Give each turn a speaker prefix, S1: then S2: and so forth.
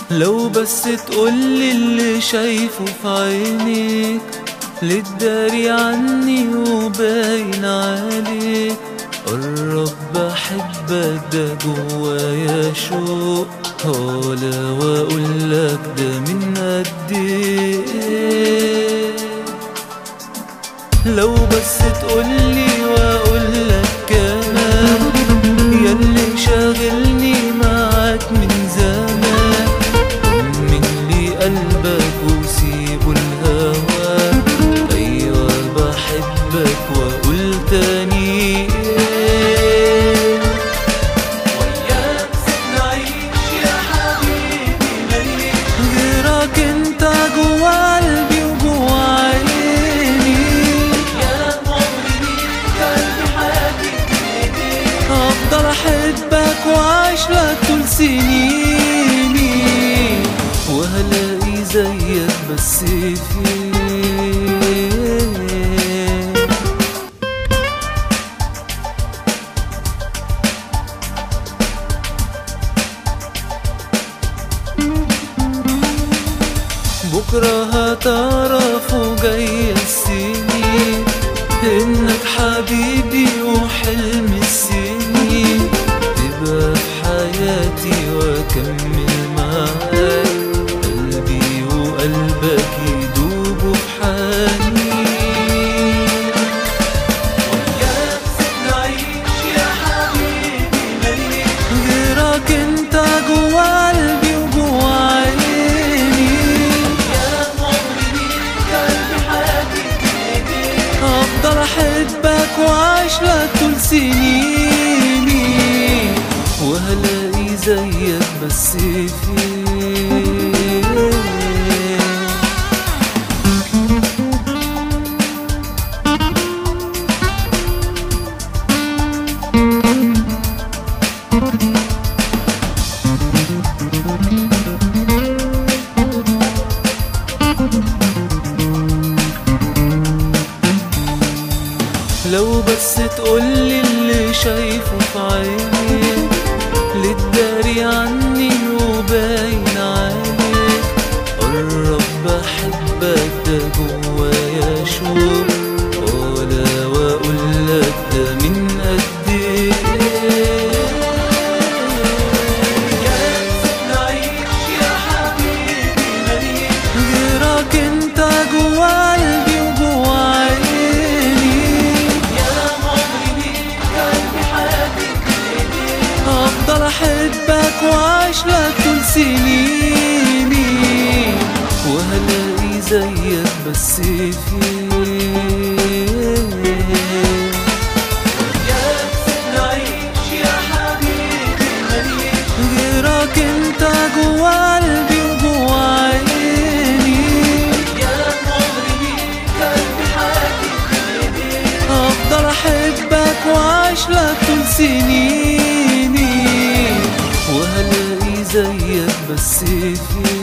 S1: لو بس تقولي اللي شايفه في عينيك للداري عني وباين عليك قرب بحبك ده جوايا شوق ولا واقول لك ده من قد ايه لو بس تقولي واقول لك كمان ياللي شاغلني معاك من زمان من لي قلبك وسيبه الهوى ايوه بحبك واقول تاني ايه وياك نعيش يا حبيبي ماليش غيرك انت جوا قلبي وجوا عيني يا عمري قلبي حياتي افضل احبك واعيش لك طول سنيني وهلاقي زيك بس فين بكرة هتعرف وجاي السنين انك حبيبي وحلم السنين تبقى في حياتي واكمل معاك قلبي وقلبك يدوبوا في حنين وياك نعيش يا حبيبي ماليش غيرك انت جوا قلبي وجوا عيني يا عمري قلبي حياتي افضل احبك واعيش لك طول سنيني وهلاقي زيك بس فين لو بس تقولي اللي شايفه في عينيك للداري عني وباين عليك قرب بحبك ده جوايا شوق ولا واقول لك ده من قد ايه نعيش يا حبيبي ماليش غيرك انت جوا قلبي وجوا عيني يا عمري ليك قلبي حياتي افضل احبك واعيش لك طول سنيني وهلاقي زيك بس فين نعيش يا حبيبي ماليش غيرك انت جوا قلبي وجوا عيني يا عمري ليك قلبي حياتي افضل احبك واعيش لك طول سنيني وهلاقي زيك بس فين